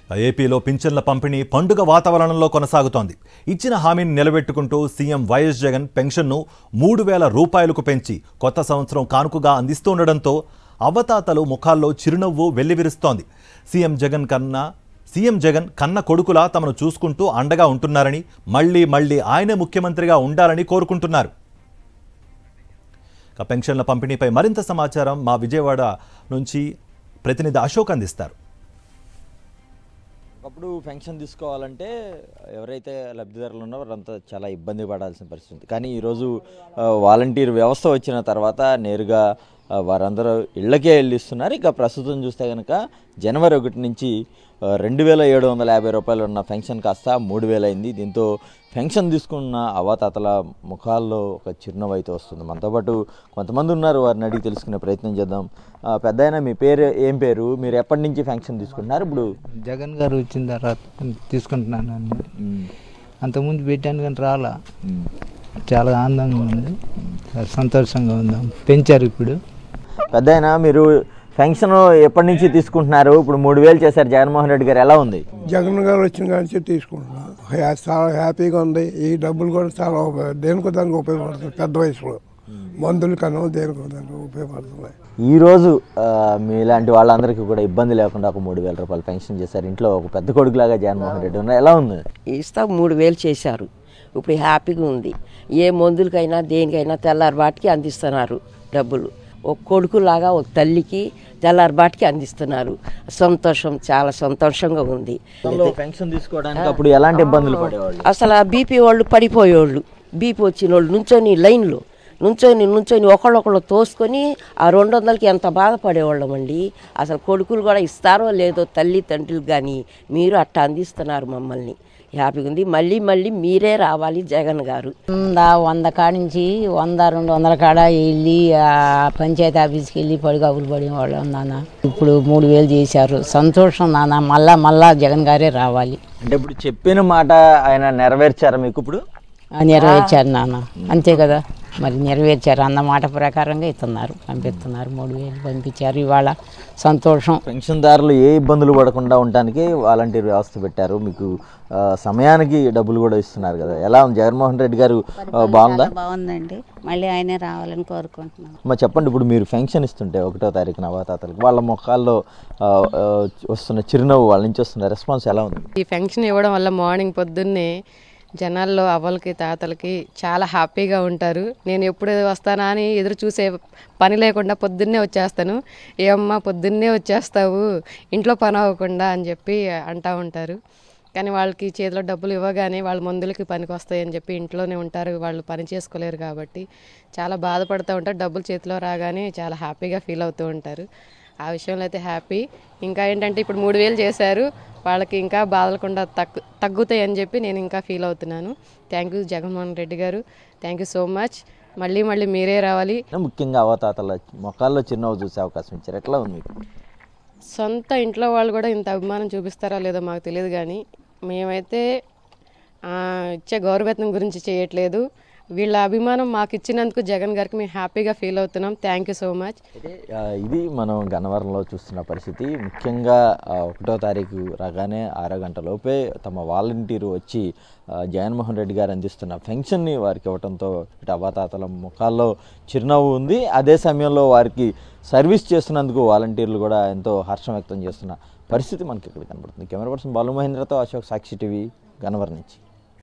ఏపీలో పింఛన్ల పంపిణీ పండుగ వాతావరణంలో కొనసాగుతోంది ఇచ్చిన హామీని నిలబెట్టుకుంటూ సీఎం వైఎస్ జగన్ పెన్షన్ను మూడు వేల రూపాయలకు పెంచి కొత్త సంవత్సరం కానుకగా అందిస్తుండటంతో అవతాతలు ముఖాల్లో చిరునవ్వు వెల్లివిరుస్తోంది సీఎం జగన్ కన్నా సీఎం జగన్ కన్న కొడుకులా తమను చూసుకుంటూ అండగా ఉంటున్నారని మళ్లీ మళ్లీ ఆయనే ముఖ్యమంత్రిగా ఉండాలని కోరుకుంటున్నారు ఇక పెన్షన్ల పంపిణీపై మరింత సమాచారం మా విజయవాడ నుంచి ప్రతినిధి అశోక్ అందిస్తారు ఒకప్పుడు పెన్షన్ తీసుకోవాలంటే ఎవరైతే లబ్ధిదారులు ఉన్నారో వారంతా చాలా ఇబ్బంది పడాల్సిన పరిస్థితి ఉంది కానీ ఈరోజు ఆ, వాలంటీర్ వ్యవస్థ వచ్చిన తర్వాత నేరుగా ఆ, వారందరూ ఇళ్లకే వెళ్ళి ఇస్తున్నారు ఇక ప్రస్తుతం చూస్తే కనుక జనవరి ఒకటి నుంచి ఆ, రెండు వేల ఏడు వందల యాభై రూపాయలు ఉన్న పెన్షన్ కాస్త మూడు వేలు అయింది దీంతో పెన్షన్ తీసుకున్న అవాతాతల ముఖాల్లో ఒక చిరునవ్వు అయితే వస్తుంది మనతో పాటు కొంతమంది ఉన్నారు వారిని అడిగి తెలుసుకునే ప్రయత్నం చేద్దాం ఆ, పెద్దాయన మీ పేరు ఏం పేరు మీరు ఎప్పటి నుంచి పెన్షన్ తీసుకుంటున్నారు ఇప్పుడు జగన్ గారు వచ్చిన తర్వాత తీసుకుంటున్నాను అండి అంతకుముందు పెట్టాను కానీ రాలా చాలా ఆనందంగా ఉంది సంతోషంగా ఉందాం పెంచారు ఇప్పుడు పెద్దాయన మీరు పెన్షన్ ఎప్పటి నుంచి తీసుకుంటున్నారు ఇప్పుడు మూడు వేలు చేశారు జగన్మోహన్ రెడ్డి గారు ఎలా ఉంది జగన్ గారు వచ్చిన కాడి నుంచి తీసుకుంటున్నాం హ్యా- చాలా హ్యాపీగా ఉంది ఈ డబ్బులు కూడా చాలా ఉపయోగ దేనికో దానికి ఉపయోగపడుతుంది పెద్ద వయసులో మందులు కన్నా దేనికో దానికి ఉపయోగపడుతున్నాయి ఈ రోజు ఆ, మీలాంటి వాళ్ళందరికీ కూడా ఇబ్బంది లేకుండా ఒక మూడు వేల రూపాయలు పెన్షన్ చేశారు ఇంట్లో ఒక పెద్ద కొడుకులాగా జగన్మోహన్ రెడ్డి ఉన్నారు ఎలా ఉంది ఇస్తా మూడు వేలు చేశారు ఇప్పుడు హ్యాపీగా ఉంది ఏ మందులకైనా దేనికైనా తెల్లారిబాటికి అందిస్తున్నారు డబ్బులు ఒక కొడుకులాగా ఒక తల్లికి తెల్లారిబాటికి అందిస్తున్నారు సంతోషం చాలా సంతోషంగా ఉంది పెన్షన్ తీసుకోవడానికి అప్పుడు ఎలాంటి ఇబ్బందులు పడేవాళ్ళు అసలు ఆ బీపీ వాళ్ళు పడిపోయేవాళ్ళు బీపీ వచ్చిన వాళ్ళు నుంచొని లైన్లో నుంచొని నుంచొని ఒకళ్ళొకళ్ళు తోసుకొని ఆ రెండు వందలకి ఎంత బాధపడేవాళ్ళం అండి అసలు కొడుకులు కూడా ఇస్తారో లేదో తల్లి తండ్రులు కానీ మీరు అట్టా అందిస్తున్నారు మమ్మల్ని హ్యాపీగా ఉంది మళ్ళీ మళ్ళీ మీరే రావాలి జగన్ గారు వంద వంద కాడ నుంచి వంద రెండు వందల కాడ వెళ్ళి ఆ పంచాయతీ ఆఫీస్కి వెళ్ళి పడిగాపులు పడేవాళ్ళం నాన్న ఇప్పుడు మూడు వేలు చేశారు సంతోషం నాన్న మళ్ళా మళ్ళా జగన్ గారే రావాలి అంటే ఇప్పుడు చెప్పిన మాట ఆయన నెరవేర్చారా మీకు ఇప్పుడు ఆ, నెరవేర్చారు నాన్న అంతే కదా మరి నెరవేర్చారు అన్న మాట ప్రకారంగా ఇస్తున్నారు పంపిస్తున్నారు మూడు వేలు పంపించారు ఇవాళ సంతోషం పెన్షన్దారులు ఏ ఇబ్బందులు పడకుండా ఉండటానికి వాలంటీర్ వ్యవస్థ పెట్టారు మీకు ఆ, సమయానికి డబ్బులు కూడా ఇస్తున్నారు కదా ఎలా ఉంది జగన్మోహన్ రెడ్డి గారు ఆ, బాగుందా చాలా బాగుందండి మళ్ళీ ఆయనే రావాలని కోరుకుంటున్నాను మా చెప్పండి ఇప్పుడు మీరు పెన్షన్ ఇస్తుంటే ఒకటో తారీఖున అవతాతలకు వాళ్ళ ముఖాల్లో ఆ, ఆ, వస్తున్న చిరునవ్వు వాళ్ళ నుంచి వస్తున్న రెస్పాన్స్ ఎలా ఉంది ఈ ఫంక్షన్ ఇవ్వడం వల్ల మార్నింగ్ పొద్దున్నే జనాల్లో అవ్వలకి తాతలకి చాలా హ్యాపీగా ఉంటారు నేను ఎప్పుడు వస్తానా అని ఎదురు చూసే పని లేకుండా పొద్దున్నే వచ్చేస్తాను ఏమ్మా పొద్దున్నే వచ్చేస్తావు ఇంట్లో పని అవ్వకుండా అని చెప్పి అంటూ ఉంటారు కానీ వాళ్ళకి చేతిలో డబ్బులు ఇవ్వగానే వాళ్ళ మందులకి పనికి వస్తాయి అని చెప్పి ఇంట్లోనే ఉంటారు వాళ్ళు పని చేసుకోలేరు కాబట్టి చాలా బాధపడుతూ ఉంటారు డబ్బులు చేతిలో రాగానే చాలా హ్యాపీగా ఫీల్ అవుతూ ఉంటారు ఆ విషయంలో అయితే హ్యాపీ ఇంకా ఏంటంటే ఇప్పుడు మూడు వేలు చేశారు వాళ్ళకి ఇంకా బాధలకుండా తగ్గు తగ్గుతాయి అని చెప్పి నేను ఇంకా ఫీల్ అవుతున్నాను థ్యాంక్ యూ జగన్మోహన్ రెడ్డి గారు థ్యాంక్ యూ సో మచ్ మళ్ళీ మళ్ళీ మీరే రావాలి ముఖ్యంగా అవతాతల ముఖాల్లో చిరునవ్వు చూసే అవకాశం ఇచ్చారు ఎట్లా ఉంది మీకు సొంత ఇంట్లో వాళ్ళు కూడా ఇంత అభిమానం చూపిస్తారా లేదో మాకు తెలియదు కానీ మేమైతే ఆ, ఇచ్చే గౌరవేతనం గురించి చేయట్లేదు వీళ్ళ అభిమానం మాకు ఇచ్చినందుకు జగన్ గారికి మేము హ్యాపీగా ఫీల్ అవుతున్నాం థ్యాంక్ యూ సో మచ్ అయితే ఆ, ఇది మనం గన్నవరంలో చూస్తున్న పరిస్థితి ముఖ్యంగా ఆ, ఒకటో తారీఖు రాగానే ఆరో గంట లోపే తమ వాలంటీరు వచ్చి ఆ, జగన్మోహన్ రెడ్డి గారు అందిస్తున్న పెన్షన్ని వారికి ఇవ్వడంతో ఇటు అవ్వాతాతల ముఖాల్లో చిరునవ్వు ఉంది అదే సమయంలో వారికి సర్వీస్ చేస్తున్నందుకు వాలంటీర్లు కూడా ఎంతో హర్షం వ్యక్తం చేస్తున్న పరిస్థితి మనకి ఇక్కడ కనబడుతుంది కెమెరా పర్సన్ బాలు మహేంద్రతో అశోక్ సాక్షి టీవీ గన్నవరం నుంచి